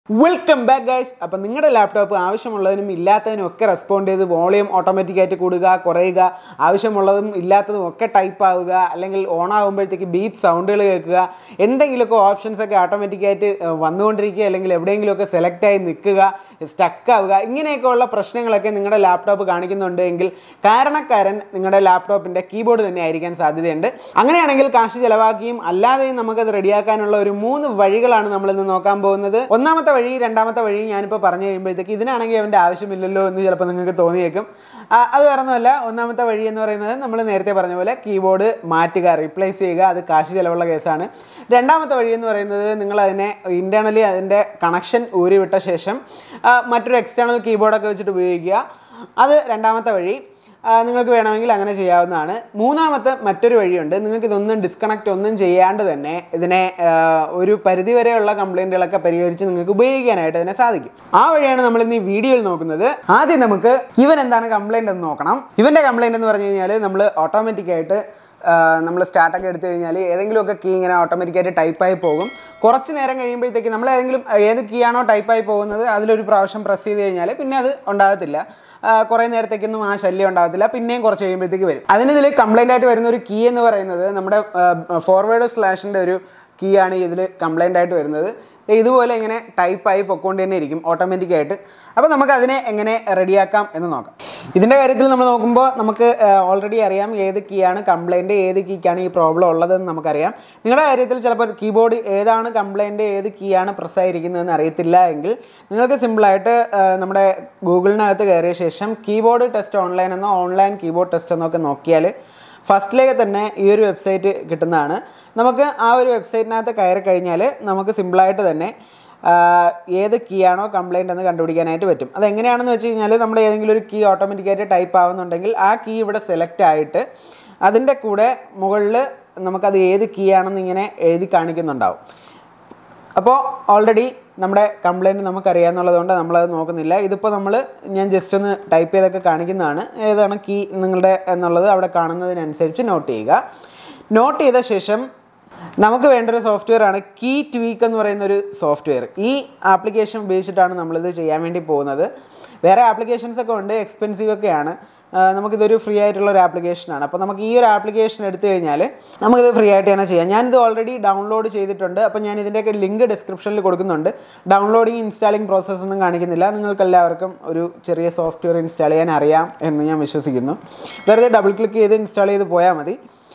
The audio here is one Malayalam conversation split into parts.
വെൽക്കം ബാക്ക് ഗൈസ് അപ്പം നിങ്ങളുടെ ലാപ്ടോപ്പ് ആവശ്യമുള്ളതിനും ഇല്ലാത്തതിനും ഒക്കെ റെസ്പോണ്ട് ചെയ്ത് വോളിയം ഓട്ടോമാറ്റിക്കായിട്ട് കൂടുക കുറയുക ആവശ്യമുള്ളതും ഇല്ലാത്തതും ഒക്കെ ടൈപ്പ് ആവുക അല്ലെങ്കിൽ ഓൺ ആകുമ്പോഴത്തേക്ക് ബീപ്പ് സൗണ്ടുകൾ കേൾക്കുക എന്തെങ്കിലുമൊക്കെ ഓപ്ഷൻസ് ഒക്കെ ഓട്ടോമാറ്റിക്കായിട്ട് വന്നുകൊണ്ടിരിക്കുക അല്ലെങ്കിൽ എവിടെയെങ്കിലുമൊക്കെ സെലക്ട് ആയി നിൽക്കുക സ്റ്റക്ക് ആവുക ഇങ്ങനെയൊക്കെയുള്ള പ്രശ്നങ്ങളൊക്കെ നിങ്ങളുടെ ലാപ്ടോപ്പ് കാണിക്കുന്നുണ്ട് എങ്കിൽ കാരണക്കാരൻ നിങ്ങളുടെ ലാപ്ടോപ്പിൻ്റെ കീബോർഡ് തന്നെ ആയിരിക്കാൻ സാധ്യതയുണ്ട് അങ്ങനെയാണെങ്കിൽ കാശ് ചിലവാക്കിയും അല്ലാതെയും നമുക്കത് റെഡിയാക്കാനുള്ള ഒരു മൂന്ന് വഴികളാണ് നമ്മൾ ഇന്ന് നോക്കാൻ പോകുന്നത് ഒന്നാമത്തെ വഴി രണ്ടാമത്തെ വഴി ഞാനിപ്പോൾ പറഞ്ഞു കഴിയുമ്പോഴത്തേക്ക് ഇതിനാണെങ്കിൽ അവൻ്റെ ആവശ്യമില്ലല്ലോ എന്ന് ചിലപ്പോൾ നിങ്ങൾക്ക് തോന്നിയേക്കും ആ, അത് വേറെ ഒന്നുമല്ല ഒന്നാമത്തെ വഴി എന്ന് പറയുന്നത് നമ്മൾ നേരത്തെ പറഞ്ഞ പോലെ കീബോർഡ് മാറ്റുക റീപ്ലേസ് ചെയ്യുക അത് കാശ് ചിലവുള്ള കേസാണ് രണ്ടാമത്തെ വഴി എന്ന് പറയുന്നത് നിങ്ങൾ അതിനെ ഇൻറ്റേർണലി അതിൻ്റെ കണക്ഷൻ ഊരിവിട്ട ശേഷം ആ, മറ്റൊരു എക്സ്റ്റേണൽ കീബോർഡൊക്കെ വെച്ചിട്ട് ഉപയോഗിക്കുക അത് രണ്ടാമത്തെ വഴി ആ, നിങ്ങൾക്ക് വേണമെങ്കിൽ അങ്ങനെ ചെയ്യാവുന്നതാണ് മൂന്നാമത്തെ മറ്റൊരു വഴിയുണ്ട് നിങ്ങൾക്ക് ഇതൊന്നും ഡിസ്കണക്റ്റ് ഒന്നും ചെയ്യാണ്ട് തന്നെ ഇതിനെ ആ, ഒരു പരിധിവരെയുള്ള കംപ്ലൈൻറ്റുകളൊക്കെ പരിഹരിച്ച് നിങ്ങൾക്ക് ഉപയോഗിക്കാനായിട്ട് ഇതിനെ സാധിക്കും ആ വഴിയാണ് നമ്മൾ ഇന്ന് ഈ വീഡിയോയിൽ നോക്കുന്നത് ആദ്യം നമുക്ക് ഇവൻ എന്താണ് കംപ്ലൈൻറ്റ് എന്ന് നോക്കണം ഇവൻ്റെ കംപ്ലൈൻറ്റ് എന്ന് പറഞ്ഞു കഴിഞ്ഞാൽ നമ്മൾ ഓട്ടോമാറ്റിക്കായിട്ട് നമ്മൾ സ്റ്റാർട്ടൊക്കെ എടുത്തു കഴിഞ്ഞാൽ ഏതെങ്കിലുമൊക്കെ കീ ഇങ്ങനെ ഓട്ടോമാറ്റിക്കായിട്ട് ടൈപ്പായി പോകും കുറച്ച് നേരം കഴിയുമ്പോഴത്തേക്ക് നമ്മൾ ഏതെങ്കിലും ഏത് കീ ആണോ ടൈപ്പായി പോകുന്നത് അതിലൊരു പ്രാവശ്യം പ്രസ് ചെയ്ത് കഴിഞ്ഞാൽ പിന്നെ അത് ഉണ്ടാകത്തില്ല ആ, കുറേ നേരത്തേക്കൊന്നും ആ ശല്യം ഉണ്ടാകത്തില്ല പിന്നെയും കുറച്ച് കഴിയുമ്പോഴത്തേക്ക് വരും അതിനിതിൽ കംപ്ലൈൻ്റ് ആയിട്ട് വരുന്ന ഒരു കീ എന്ന് പറയുന്നത് നമ്മുടെ ഫോർവേഡ് സ്ലാഷിൻ്റെ ഒരു കീ ആണ് ഇതിൽ കംപ്ലൈൻ്റ് ആയിട്ട് വരുന്നത് ഇതുപോലെ ഇങ്ങനെ ടൈപ്പായി പൊക്കോണ്ട് തന്നെ ഇരിക്കും ഓട്ടോമാറ്റിക്കായിട്ട് അപ്പോൾ നമുക്ക് അതിനെ എങ്ങനെ റെഡിയാക്കാം എന്ന് നോക്കാം ഇതിൻ്റെ കാര്യത്തിൽ നമ്മൾ നോക്കുമ്പോൾ നമുക്ക് ഓൾറെഡി അറിയാം ഏത് കീ ആണ് കംപ്ലൈൻറ്റ് ഏത് കീക്കാണ് ഈ പ്രോബ്ലം ഉള്ളതെന്ന് നമുക്കറിയാം നിങ്ങളുടെ കാര്യത്തിൽ ചിലപ്പോൾ കീബോർഡ് ഏതാണ് കംപ്ലൈൻറ്റ് ഏത് കീ ആണ് പ്രസ് ആയിരിക്കുന്നതെന്ന് അറിയത്തില്ല എങ്കിൽ നിങ്ങൾക്ക് സിമ്പിളായിട്ട് നമ്മുടെ ഗൂഗിളിനകത്ത് കയറിയ ശേഷം കീബോർഡ് ടെസ്റ്റ് ഓൺലൈൻ എന്നോ ഓൺലൈൻ കീബോർഡ് ടെസ്റ്റ് എന്നൊക്കെ നോക്കിയാൽ ഫസ്റ്റിലേക്ക് തന്നെ ഈ ഒരു വെബ്സൈറ്റ് കിട്ടുന്നതാണ് നമുക്ക് ആ ഒരു വെബ്സൈറ്റിനകത്ത് കയറി കഴിഞ്ഞാൽ നമുക്ക് സിമ്പിളായിട്ട് തന്നെ ആ, ഏത് കീ ആണോ കംപ്ലൈൻ്റ് എന്ന് കണ്ടുപിടിക്കാനായിട്ട് പറ്റും അതെങ്ങനെയാണെന്ന് വെച്ച് കഴിഞ്ഞാൽ നമ്മൾ ഏതെങ്കിലും ഒരു കീ ഓട്ടോമാറ്റിക്കായിട്ട് ടൈപ്പ് ആവുന്നുണ്ടെങ്കിൽ ആ കീ ഇവിടെ സെലക്ട് ആയിട്ട് അതിൻ്റെ കൂടെ മുകളിൽ നമുക്കത് ഏത് കീ ആണെന്ന് ഇങ്ങനെ എഴുതി കാണിക്കുന്നുണ്ടാവും അപ്പോൾ ഓൾറെഡി നമ്മുടെ കംപ്ലയിൻറ്റ് നമുക്കറിയാമെന്നുള്ളതുകൊണ്ട് നമ്മളത് നോക്കുന്നില്ല ഇതിപ്പോൾ നമ്മൾ ഞാൻ ജസ്റ്റ് ഒന്ന് ടൈപ്പ് ചെയ്തൊക്കെ കാണിക്കുന്നതാണ് ഏതാണ് കീ നിങ്ങളുടെ എന്നുള്ളത് അവിടെ കാണുന്നതിനനുസരിച്ച് നോട്ട് ചെയ്യുക നോട്ട് ചെയ്ത ശേഷം നമുക്ക് വേണ്ട ഒരു സോഫ്റ്റ്വെയർ ആണ് കീ ട്വീക്ക് എന്ന് പറയുന്ന ഒരു സോഫ്റ്റ്വെയർ ഈ ആപ്ലിക്കേഷൻ ഉപയോഗിച്ചിട്ടാണ് നമ്മളിത് ചെയ്യാൻ വേണ്ടി പോകുന്നത് വേറെ ആപ്ലിക്കേഷൻസ് ഒക്കെ ഉണ്ട് എക്സ്പെൻസീവ് ഒക്കെയാണ് ആ, നമുക്കിതൊരു ഫ്രീ ആയിട്ടുള്ള ഒരു ആപ്ലിക്കേഷനാണ് അപ്പോൾ നമുക്ക് ഈ ഒരു ആപ്ലിക്കേഷൻ എടുത്തു കഴിഞ്ഞാൽ നമുക്കിത് ഫ്രീ ആയിട്ട് തന്നെ ചെയ്യാം ഞാനിത് ഓൾറെഡി ഡൗൺലോഡ് ചെയ്തിട്ടുണ്ട് അപ്പോൾ ഞാൻ ഇതിൻ്റെയൊക്കെ ലിങ്ക് ഡിസ്ക്രിപ്ഷനിൽ കൊടുക്കുന്നുണ്ട് ഡൗൺലോഡിങ് ഇൻസ്റ്റാളിങ് പ്രോസസ്സ് ഒന്നും കാണിക്കുന്നില്ല നിങ്ങൾക്ക് എല്ലാവർക്കും ഒരു ചെറിയ സോഫ്റ്റ്വെയർ ഇൻസ്റ്റാൾ ചെയ്യാൻ അറിയാം എന്ന് ഞാൻ വിശ്വസിക്കുന്നു വെറുതെ ഡബിൾ ക്ലിക്ക് ചെയ്ത് ഇൻസ്റ്റാൾ ചെയ്ത് പോയാൽ മതി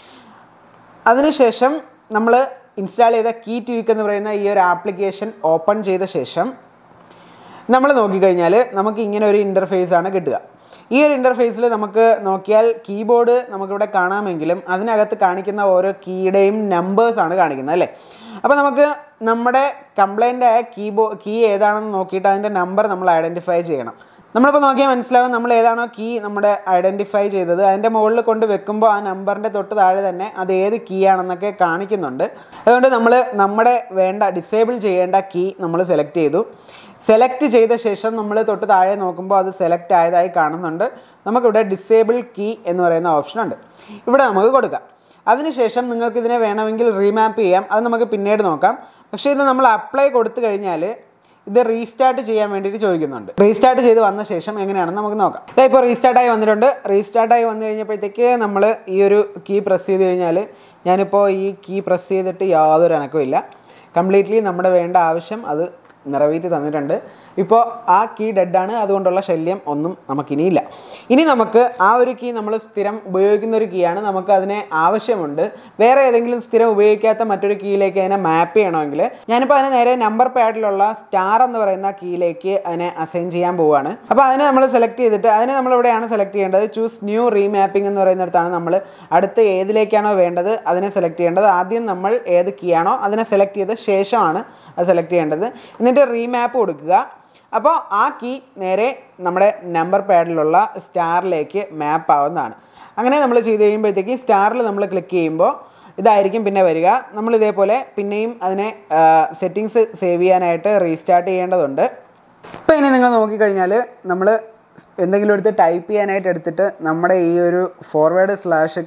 അതിനുശേഷം നമ്മൾ ഇൻസ്റ്റാൾ ചെയ്ത കീ ട്വീക്ക് എന്ന് പറയുന്ന ഈ ഒരു ആപ്ലിക്കേഷൻ ഓപ്പൺ ചെയ്ത ശേഷം നമ്മൾ നോക്കിക്കഴിഞ്ഞാൽ നമുക്ക് ഇങ്ങനെ ഒരു ഇൻ്റർഫേസ് ആണ് കിട്ടുക ഈ ഒരു ഇൻ്റർഫേസിൽ നമുക്ക് നോക്കിയാൽ കീബോർഡ് നമുക്കിവിടെ കാണാമെങ്കിലും അതിനകത്ത് കാണിക്കുന്ന ഓരോ കീയുടെയും നമ്പേഴ്സാണ് കാണിക്കുന്നത് അല്ലേ അപ്പോൾ നമുക്ക് നമ്മുടെ കംപ്ലൈൻ്റ് ആയ കീബോ കീ ഏതാണെന്ന് നോക്കിയിട്ട് അതിൻ്റെ നമ്പർ നമ്മൾ ഐഡൻറ്റിഫൈ ചെയ്യണം നമ്മളിപ്പോൾ നോക്കിയാൽ മനസ്സിലാവും നമ്മൾ ഏതാണോ കീ നമ്മുടെ ഐഡൻറ്റിഫൈ ചെയ്തത് അതിൻ്റെ മുകളിൽ കൊണ്ട് വെക്കുമ്പോൾ ആ നമ്പറിൻ്റെ തൊട്ട് താഴെ തന്നെ അത് ഏത് കീ ആണെന്നൊക്കെ കാണിക്കുന്നുണ്ട് അതുകൊണ്ട് നമ്മൾ നമ്മുടെ വേണ്ട ഡിസേബിൾ ചെയ്യേണ്ട കീ നമ്മൾ സെലക്ട് ചെയ്തു സെലക്ട് ചെയ്ത ശേഷം നമ്മൾ തൊട്ട് താഴെ നോക്കുമ്പോൾ അത് സെലക്ട് ആയതായി കാണുന്നുണ്ട് നമുക്കിവിടെ ഡിസേബിൾ കീ എന്ന് പറയുന്ന ഓപ്ഷൻ ഉണ്ട് ഇവിടെ നമുക്ക് കൊടുക്കാം അതിനുശേഷം നിങ്ങൾക്ക് ഇതിനെ വേണമെങ്കിൽ റീമാപ്പ് ചെയ്യാം അത് നമുക്ക് പിന്നീട് നോക്കാം പക്ഷേ ഇത് നമ്മൾ അപ്ലൈ കൊടുത്തു കഴിഞ്ഞാൽ ഇത് റീസ്റ്റാർട്ട് ചെയ്യാൻ വേണ്ടിയിട്ട് ചോദിക്കുന്നുണ്ട് റീസ്റ്റാർട്ട് ചെയ്ത് വന്ന ശേഷം എങ്ങനെയാണെന്ന് നമുക്ക് നോക്കാം ഇതാ ഇപ്പോൾ റീസ്റ്റാർട്ടായി വന്നിട്ടുണ്ട് റീസ്റ്റാർട്ടായി വന്നു കഴിഞ്ഞപ്പോഴത്തേക്ക് നമ്മൾ ഈ ഒരു കീ പ്രസ് ചെയ്ത് കഴിഞ്ഞാൽ ഞാനിപ്പോൾ ഈ കീ പ്രസ് ചെയ്തിട്ട് യാതൊരു അനക്കമില്ല കംപ്ലീറ്റ്ലി നമ്മുടെ വേണ്ട ആവശ്യം അത് നിറവേറ്റി തന്നിട്ടുണ്ട് ഇപ്പോൾ ആ കീ ഡെഡാണ് അതുകൊണ്ടുള്ള ശല്യം ഒന്നും നമുക്കിനിയില്ല ഇനി നമുക്ക് ആ ഒരു കീ നമ്മൾ സ്ഥിരം ഉപയോഗിക്കുന്ന ഒരു കീ ആണ് നമുക്ക് അതിനെ ആവശ്യമുണ്ട് വേറെ ഏതെങ്കിലും സ്ഥിരം ഉപയോഗിക്കാത്ത മറ്റൊരു കീയിലേക്ക് അതിനെ മാപ്പ് ചെയ്യണമെങ്കിൽ ഞാനിപ്പോൾ അതിനെ നേരെ നമ്പർ പാഡിലുള്ള സ്റ്റാർ എന്ന് പറയുന്ന കീയിലേക്ക് അതിനെ അസൈൻ ചെയ്യാൻ പോവുകയാണ് അപ്പോൾ അതിനെ നമ്മൾ സെലക്ട് ചെയ്തിട്ട് അതിനെ നമ്മൾ ഇവിടെയാണ് സെലക്ട് ചെയ്യേണ്ടത് ചൂസ് ന്യൂ റീമാപ്പിംഗ് എന്ന് പറയുന്നിടത്താണ് നമ്മൾ അടുത്ത് ഏതിലേക്കാണോ വേണ്ടത് അതിനെ സെലക്ട് ചെയ്യേണ്ടത് ആദ്യം നമ്മൾ ഏത് കീ ആണോ അതിനെ സെലക്ട് ചെയ്ത ശേഷമാണ് അത് സെലക്ട് ചെയ്യേണ്ടത് എന്നിട്ട് റീമാപ്പ് കൊടുക്കുക അപ്പോൾ ആ കീ നേരെ നമ്മുടെ നമ്പർ പാഡിലുള്ള സ്റ്റാറിലേക്ക് മാപ്പ് ആവുന്നതാണ് അങ്ങനെ നമ്മൾ ചെയ്ത് കഴിയുമ്പോഴത്തേക്ക് സ്റ്റാറിൽ നമ്മൾ ക്ലിക്ക് ചെയ്യുമ്പോൾ ഇതായിരിക്കും പിന്നെ വരിക നമ്മൾ ഇതേപോലെ പിന്നെയും അതിനെ സെറ്റിങ്സ് സേവ് ചെയ്യാനായിട്ട് റീസ്റ്റാർട്ട് ചെയ്യേണ്ടതുണ്ട് ഇപ്പോൾ ഇനി നിങ്ങൾ നോക്കിക്കഴിഞ്ഞാൽ നമ്മൾ എന്തെങ്കിലും എടുത്ത് ടൈപ്പ് ചെയ്യാനായിട്ട് എടുത്തിട്ട് നമ്മുടെ ഈ ഒരു ഫോർവേഡ് സ്ലാഷ് കീ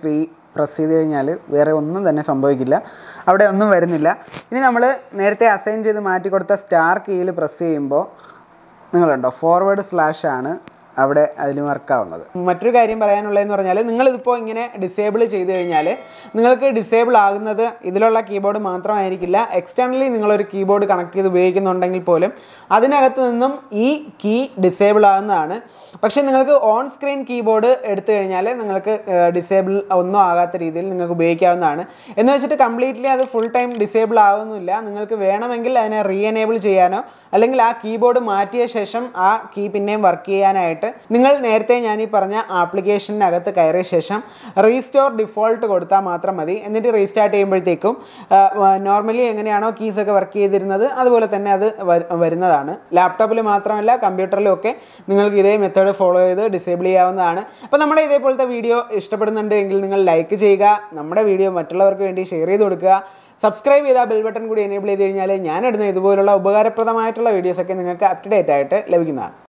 പ്രസ് ചെയ്ത് കഴിഞ്ഞാൽ വേറെ ഒന്നും തന്നെ സംഭവിക്കില്ല അവിടെ ഒന്നും വരുന്നില്ല ഇനി നമ്മൾ നേരത്തെ അസൈൻ ചെയ്ത് മാറ്റി കൊടുത്ത സ്റ്റാർ കീയിൽ പ്രസ് ചെയ്യുമ്പോൾ നിങ്ങളുണ്ടോ ഫോർവേഡ് സ്ലാഷ് ആണ് അവിടെ അതിൽ വർക്കാവുന്നത് മറ്റൊരു കാര്യം പറയാനുള്ളതെന്ന് പറഞ്ഞാൽ നിങ്ങളിതിപ്പോൾ ഇങ്ങനെ ഡിസേബിൾ ചെയ്ത് കഴിഞ്ഞാൽ നിങ്ങൾക്ക് ഡിസേബിൾ ആകുന്നത് ഇതിലുള്ള കീബോർഡ് മാത്രമായിരിക്കില്ല എക്സ്റ്റേണലി നിങ്ങളൊരു കീബോർഡ് കണക്ട് ചെയ്ത് ഉപയോഗിക്കുന്നുണ്ടെങ്കിൽ പോലും അതിനകത്ത് നിന്നും ഈ കീ ഡിസേബിൾ ആകുന്നതാണ് പക്ഷേ നിങ്ങൾക്ക് ഓൺ സ്ക്രീൻ കീബോർഡ് എടുത്തു കഴിഞ്ഞാൽ നിങ്ങൾക്ക് ഡിസേബിൾ ഒന്നും ആകാത്ത രീതിയിൽ നിങ്ങൾക്ക് ഉപയോഗിക്കാവുന്നതാണ് എന്ന് വെച്ചിട്ട് കംപ്ലീറ്റ്ലി അത് ഫുൾ ടൈം ഡിസേബിൾ ആവുന്നില്ല നിങ്ങൾക്ക് വേണമെങ്കിൽ അതിനെ റീ എനേബിൾ ചെയ്യാനോ അല്ലെങ്കിൽ ആ കീബോർഡ് മാറ്റിയ ശേഷം ആ കീ പിന്നെയും വർക്ക് ചെയ്യാനായിട്ട് നിങ്ങൾ നേരത്തെ ഞാൻ ഈ പറഞ്ഞ ആപ്ലിക്കേഷനകത്ത് കയറിയ ശേഷം റീസ്റ്റോർ ഡിഫോൾട്ട് കൊടുത്താൽ മാത്രം മതി എന്നിട്ട് റീസ്റ്റാർട്ട് ചെയ്യുമ്പോഴത്തേക്കും നോർമലി എങ്ങനെയാണോ കീസ് ഒക്കെ വർക്ക് ചെയ്തിരുന്നത് അതുപോലെ തന്നെ അത് വ- വരുന്നതാണ് ലാപ്ടോപ്പിൽ മാത്രമല്ല കമ്പ്യൂട്ടറിലും ഒക്കെ നിങ്ങൾക്ക് ഇതേ മെത്തേഡ് ഫോളോ ചെയ്ത് ഡിസേബിൾ ചെയ്യാവുന്നതാണ് അപ്പോൾ നമ്മുടെ ഇതേപോലത്തെ വീഡിയോ ഇഷ്ടപ്പെടുന്നുണ്ട് എങ്കിൽ നിങ്ങൾ ലൈക്ക് ചെയ്യുക നമ്മുടെ വീഡിയോ മറ്റുള്ളവർക്ക് വേണ്ടി ഷെയർ ചെയ്ത് കൊടുക്കുക സബ്സ്ക്രൈബ് ചെയ്താൽ ബെൽ ബട്ടൺ കൂടി എനേബിൾ ചെയ്ത് കഴിഞ്ഞാൽ ഞാനിടുന്ന ഇതുപോലുള്ള ഉപകാരപ്രദമായിട്ടുള്ള വീഡിയോസൊക്കെ നിങ്ങൾക്ക് അപ് ടു ഡേറ്റ് ആയിട്ട് ലഭിക്കുന്നതാണ്